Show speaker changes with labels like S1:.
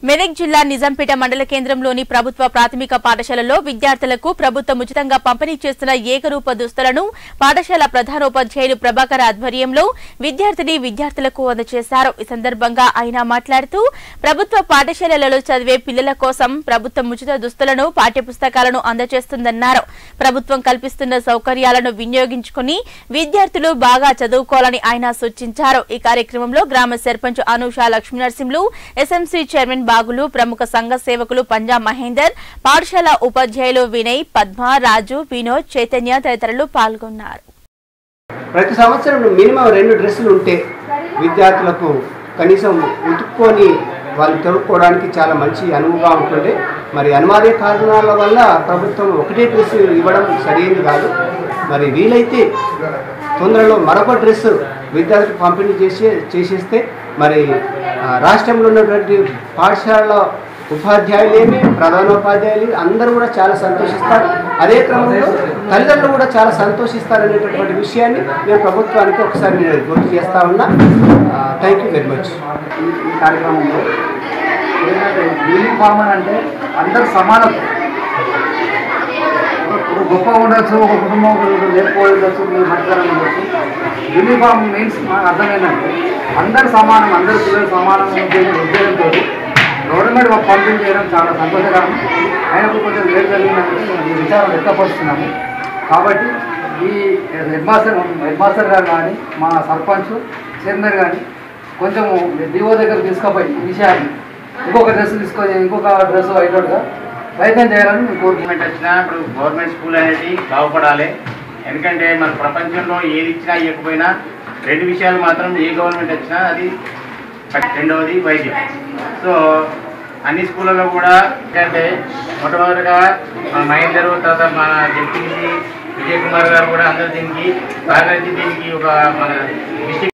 S1: మెదక్ జిల్లా నిజాంపేట మండల కేంద్రంలోని ప్రభుత్వ ప్రాథమిక పాఠశాలలో విద్యార్థులకు ప్రభుత్వం ఉచితంగా పంపిణీ చేస్తున్న ఏకరూప దుస్తులను పాఠశాల ప్రధానోపాధ్యాయులు ప్రభాకర్ ఆధ్వర్యంలో విద్యార్థిని విద్యార్థులకు అందజేశారు ఈ సందర్భంగా ఆయన మాట్లాడుతూ ప్రభుత్వ పాఠశాలలలో చదివే పిల్లల కోసం ప్రభుత్వం ఉచిత దుస్తులను పాఠ్యపుస్తకాలను అందజేస్తుందన్నారు ప్రభుత్వం కల్పిస్తున్న సౌకర్యాలను వినియోగించుకుని విద్యార్థులు బాగా చదువుకోవాలని ఆయన సూచించారు ఈ కార్యక్రమంలో గ్రామ సర్పంచ్ అనూష లక్ష్మీనరసింహులు ఎస్ఎంసీ చైర్మన్ బాగులు ప్రముఖ సంఘ సేవకులు పంజా మహేందర్ పాఠశాల ఉపాధ్యాయులు వినయ్ పద్మ రాజు వినోద్ చైతన్య తదితరులు పాల్గొన్నారు
S2: ప్రతి సంవత్సరం మినిమం రెండు డ్రెస్సులు ఉంటే విద్యార్థులకు కనీసం ఉతుక్కొని వాళ్ళు తొడుక్కోవడానికి చాలా మంచి అనువుగా ఉంటుంది మరి అనివార్య కారణాల వల్ల ప్రభుత్వం ఒకటే డ్రెస్ ఇవ్వడం సరైనది కాదు మరి వీలైతే తొందరలో మరొక డ్రెస్ విద్యార్థులకు పంపిణీ చేసే చేసేస్తే మరి ఆ, రాష్ట్రంలో ఉన్నటువంటి పాఠశాల ఉపాధ్యాయులేమి ప్రధానోపాధ్యాయులు అందరూ కూడా చాలా సంతోషిస్తారు అదే క్రమంలో తల్లిదండ్రులు కూడా చాలా సంతోషిస్తారు అనేటటువంటి విషయాన్ని నేను ప్రభుత్వానికి ఒకసారి నేను గుర్తు చేస్తా ఉన్నా థ్యాంక్ యూ వెరీ మచ్
S3: ఈ ఈ కార్యక్రమంలో ఏంటంటే యూనిఫామ్ అని అంటే అందరు సమానం ఇప్పుడు గొప్ప ఉండొచ్చు ఒక కుటుంబం ఒకరు లేకపోవచ్చు మీరు మంచితనం ఉండొచ్చు యూనిఫామ్ మీన్స్ నాకు అర్థం ఏంటంటే అందరు సమానం అందరు పిల్లలు సమానం ఉద్యోగం ఉద్యోగంతో గవర్నమెంట్ మాకు పంపిణీ చేయడం చాలా సంతోషకరం అయినప్పుడు కొంచెం లేట్ జరిగిందంటే ఈ విచారం వ్యక్తపరుస్తున్నాము కాబట్టి ఈ హెడ్ మాస్టర్ హెడ్ మాస్టర్ గారు కానీ మా సర్పంచ్ చైర్మన్ కానీ కొంచెం డిఓ దగ్గర తీసుకుపోయి ఈ విషయాన్ని ఇంకొక డ్రెస్ తీసుకొని ఇంకొక డ్రెస్ అయినట్టుగా ప్రయత్నం చేయాలని మేము కోరుకుంటున్నాం
S4: గవర్నమెంట్ వచ్చినా ఇప్పుడు గవర్నమెంట్ స్కూల్ అనేది బాగుపడాలి ఎందుకంటే మన ప్రపంచంలో ఏది ఇచ్చినా ఇవ్వకపోయినా రెండు విషయాలు మాత్రం ఏ గవర్నమెంట్ వచ్చినా అది రెండవది వైద్యం సో అన్ని స్కూళ్ళలో కూడా ఏంటంటే మొట్టమొదటిగా మన మహేందర్ తర్వాత మన జడ్పీసీ విజయ్ కుమార్ గారు కూడా అందరు దీనికి సహకరించి దీనికి ఒక మన డిస్టిక్